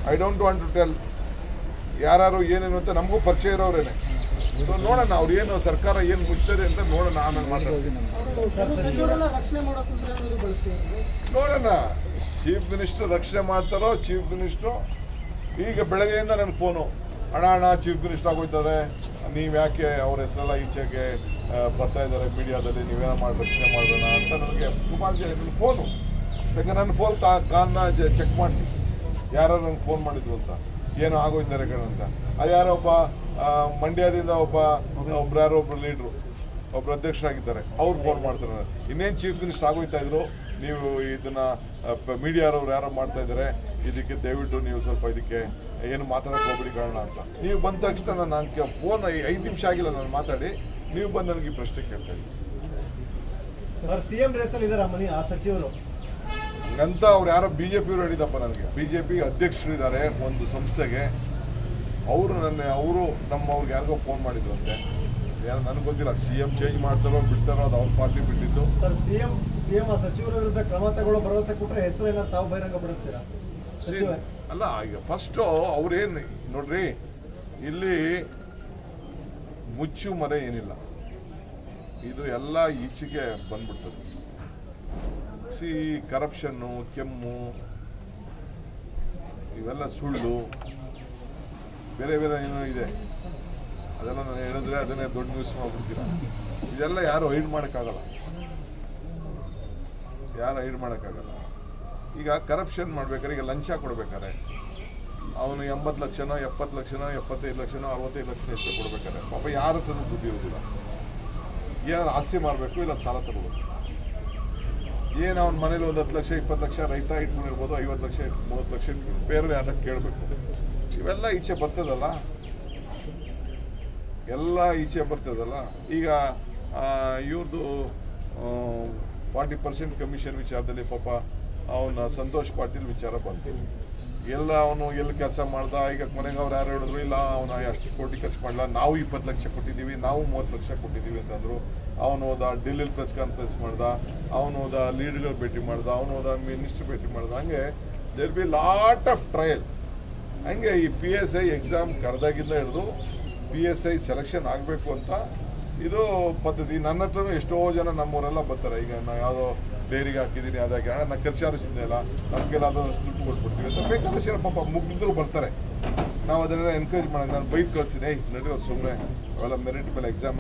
I don't want to tell ಯಾರು ಏನೇನು ಅಂತ ನಮಗೂ ಪರಿಚಯ ಇರೋರೇನೆ ಸೊ ನೋಡೋಣ ಅವ್ರು ಏನು ಸರ್ಕಾರ ಏನು ಮುಚ್ಚದೆ ಅಂತ ನೋಡೋಣ ಆಮೇಲೆ ಮಾತಾಡ್ತೀನಿ ಸಚಿವರನ್ನ ರಕ್ಷಣೆ ಮಾಡೋಕೆ ಬಳಸ್ತೀವಿ ನೋಡೋಣ ಚೀಫ್ ಮಿನಿಸ್ಟರ್ ರಕ್ಷಣೆ ಮಾಡ್ತಾರೋ ಚೀಫ್ ಮಿನಿಸ್ಟ್ರು ಈಗ ಬೆಳಗ್ಗೆಯಿಂದ ನನಗೆ ಫೋನು ಅಣ್ಣ ಅಣ್ಣ ಚೀಫ್ ಮಿನಿಸ್ಟರ್ ಆಗೋಯ್ತಾರೆ ನೀವು ಯಾಕೆ ಅವ್ರ ಹೆಸರೆಲ್ಲ ಈಚೆಗೆ ಆ, ಬರ್ತಾ ಇದ್ದಾರೆ ಮೀಡಿಯಾದಲ್ಲಿ ನೀವೇನೋ ಮಾಡಿ ರಕ್ಷಣೆ ಮಾಡೋಣ ಅಂತ ನನಗೆ ಸುಮಾರು ಜನ ನನ್ನ ಫೋನು ಬೇಕಾದ್ರೆ ನನ್ನ ಫೋನ್ ಕಾ ಕಾನ್ನ ಚೆಕ್ ಮಾಡಿ ಯಾರು ನಂಗೆ ಫೋನ್ ಮಾಡಿದ್ರು ಅಂತ ಏನೋ ಆಗೋಯ್ತಾರೆ ಕಣ ಅಂತ ಅದು ಯಾರೋ ಒಬ್ಬ ಆ, ಮಂಡ್ಯದಿಂದ ಒಬ್ಬ ಒಬ್ರು ಯಾರೋ ಒಬ್ರು ಲೀಡ್ರು ಒಬ್ರು ಅಧ್ಯಕ್ಷರಾಗಿದ್ದಾರೆ ಅವ್ರು ಫೋನ್ ಮಾಡ್ತಾರೆ ಇನ್ನೇನು ಚೀಫ್ ಮಿನಿಸ್ಟರ್ ಆಗೋಯ್ತಾ ಇದ್ರು ನೀವು ಇದನ್ನ ಮೀಡಿಯಾರವ್ರು ಯಾರೋ ಮಾಡ್ತಾ ಇದ್ದಾರೆ ಇದಕ್ಕೆ ದಯವಿಟ್ಟು ನೀವು ಸ್ವಲ್ಪ ಇದಕ್ಕೆ ಏನು ಮಾತಾಡಕ್ಕೆ ಹೋಗ್ಬಿಡಿ ಕಾರಣ ಅಂತ ನೀವು ಬಂದ ತಕ್ಷಣ ನಾನು ನನಗೆ ಫೋನ್ ಐದು ನಿಮಿಷ ಆಗಿಲ್ಲ ನಾನು ಮಾತಾಡಿ ನೀವು ಬಂದು ನನಗೆ ಈ ಪ್ರಶ್ನೆ ಕೇಳ್ತಾ ಇದ್ದೀನಿ ಸರ್ ಸಿಎಂ ರೇಸಲ್ಲಿ ಇದಾರ ಮನಿ ಆ ಸಚಿವರು ಅಂತ ಅವ್ರು ಯಾರೋ ಬಿ ಜೆ ಪಿಯವರು ಹೇಳಿದಪ್ಪ ನನಗೆ ಬಿ ಜೆ ಪಿ ಅಧ್ಯಕ್ಷರಿದ್ದಾರೆ ಒಂದು ಸಂಸ್ಥೆಗೆ ಅವರು ನನ್ನ ಅವರು ನಮ್ಮ ಅವ್ರಿಗೆ ಯಾರಿಗೋ ಫೋನ್ ಮಾಡಿದ್ರು ಅಂತೆ ಯಾರು ನನಗೆ ಗೊತ್ತಿಲ್ಲ ಸಿ ಎಂ ಚೇಂಜ್ ಮಾಡ್ತಾರೋ ಬಿಡ್ತಾರೋ ಅದು ಅವ್ರ ಪಾರ್ಟಿ ಬಿಟ್ಟಿದ್ದು ಸರ್ ಸಿಎಂ ಸಿಎಂ ಆ ಸಚಿವರ ವಿರುದ್ಧ ಕ್ರಮ ತಗೊಳ್ಳೋ ಭರವಸೆ ಕೊಟ್ಟರೆ ಹೆಸರು ಏನಾದ್ರು ತಾವು ಬಹಿರಂಗ ಪಡಿಸ್ತೀರಾ ಸಚಿವ ಅಲ್ಲ ಈಗ ಫಸ್ಟು ಅವ್ರೇನು ನೋಡ್ರಿ ಇಲ್ಲಿ ಮುಚ್ಚು ಮರೆ ಏನಿಲ್ಲ ಇದು ಎಲ್ಲ ಈಚೆಗೆ ಬಂದ್ಬಿಡ್ತದೆ ಸಿ ಕರಪ್ಷನ್ನು ಕೆಮ್ಮು ಇವೆಲ್ಲ ಸುಳ್ಳು ಬೇರೆ ಬೇರೆ ಏನೋ ಇದೆ ಅದೆಲ್ಲ ನಾನು ಹೇಳಿದ್ರೆ ಅದನ್ನೇ ದೊಡ್ಡ ನ್ಯೂಸ್ ಮಾಡ್ಬಿಡ್ತೀರ ಇದೆಲ್ಲ ಯಾರು ಹೈಡ್ ಮಾಡೋಕ್ಕಾಗಲ್ಲ ಯಾರು ಹೈಡ್ ಮಾಡೋಕ್ಕಾಗಲ್ಲ ಈಗ ಕರಪ್ಷನ್ ಮಾಡ್ಬೇಕಾದ್ರೆ ಈಗ ಲಂಚ ಕೊಡ್ಬೇಕಾದ್ರೆ ಅವನು ಎಂಬತ್ತು ಲಕ್ಷನೋ ಎಪ್ಪತ್ತು ಲಕ್ಷನೋ ಎಪ್ಪತ್ತೈದು ಲಕ್ಷನೋ ಅರವತ್ತೈದು ಲಕ್ಷ ಎಷ್ಟು ಕೊಡ್ಬೇಕಾದ್ರೆ ಪಾಪ ಯಾರ ಹತ್ರ ದುಡ್ಡು ಇರೋದಿಲ್ಲ ಏನಾದ್ರು ಆಸ್ತಿ ಮಾರಬೇಕು ಇಲ್ಲ ಸಾಲ ತಗೋಬೇಕು ಏನು ಅವ್ನ ಮನೇಲಿ ಒಂದು ಹತ್ತು ಲಕ್ಷ ಇಪ್ಪತ್ತು ಲಕ್ಷ ರೈತ ಇಟ್ಕೊಂಡಿರ್ಬೋದು ಐವತ್ತು ಲಕ್ಷ ಮೂವತ್ತು ಲಕ್ಷ ಇಟ್ಕೊಂಡು ಬೇರೆ ಯಾರನ್ನ ಕೇಳಬೇಕು ಇವೆಲ್ಲ ಈಚೆ ಬರ್ತದಲ್ಲ ಎಲ್ಲ ಈಚೆ ಬರ್ತದಲ್ಲ ಈಗ ಇವ್ರದ್ದು ಫಾರ್ಟಿ ಪರ್ಸೆಂಟ್ ಕಮಿಷನ್ ವಿಚಾರದಲ್ಲಿ ಪಾಪ ಅವನ ಸಂತೋಷ್ ಪಾಟೀಲ್ ವಿಚಾರ ಬಂತು ಎಲ್ಲ ಅವನು ಎಲ್ಲಿ ಕೆಲಸ ಮಾಡ್ದ ಈಗ ಕೊನೆಗೆ ಅವ್ರು ಯಾರು ಹೇಳಿದ್ರು ಇಲ್ಲ ಅವನು ಅಷ್ಟು ಕೋಟಿ ಖರ್ಚು ಮಾಡಲ್ಲ ನಾವು ಇಪ್ಪತ್ತು ಲಕ್ಷ ಕೊಟ್ಟಿದ್ದೀವಿ ನಾವು ಮೂವತ್ತು ಲಕ್ಷ ಕೊಟ್ಟಿದ್ದೀವಿ ಅಂತಂದ್ರು ಅವನು ಹೋದ ಡೆಲ್ಲಿಲಿ ಪ್ರೆಸ್ ಕಾನ್ಫರೆನ್ಸ್ ಮಾಡ್ದ ಅವನು ಹೋದ ಲೀಡರ್ಗಳು ಭೇಟಿ ಮಾಡ್ದ ಅವನು ಹೋದ ಮಿನಿಸ್ಟರ್ ಭೇಟಿ ಮಾಡ್ದ ಹಂಗೆ there be lot of trial ಹಂಗೆ ಈ ಪಿ ಎಸ್ ಐ ಎಕ್ಸಾಮ್ ಕರೆದಾಗಿಂದ ಹಿಡಿದು ಪಿ ಎಸ್ ಐ ಸೆಲೆಕ್ಷನ್ ಆಗಬೇಕು ಅಂತ ಇದು ಪದ್ಧತಿ ನನ್ನ ಹತ್ರನೂ ಎಷ್ಟೋ ಜನ ನಮ್ಮವರೆಲ್ಲ ಬರ್ತಾರೆ ಈಗ ನಾವು ಯಾವುದೋ ಡೈರಿಗೆ ಹಾಕಿದ್ದೀನಿ ಅದಾಗಿ ಹಣ ನಾನು ಖರ್ಚಾರು ಚಿಂತೆ ಇಲ್ಲ ನಮಗೆಲ್ಲ ಅದಷ್ಟು ದುಡ್ಡು ಕೊಟ್ಬಿಡ್ತೀವಿ ಅಂತ ಬೇಕಾದಷ್ಟು ಜನ ಪಾಪ ಮುಗ್ಧರು ಬರ್ತಾರೆ ನಾವು ಅದನ್ನೆಲ್ಲ ಎನ್ಕರೇಜ್ ಮಾಡೋಣ ನಾನು ಬೈಕ್ ಕಳಿಸ್ತೀನಿ ಏಯ್ ನಡೆಯೋ ಸುಮ್ಮನೆ ಅವೆಲ್ಲ ಮೆರಿಟ್ ಮೇಲೆ ಎಕ್ಸಾಮ್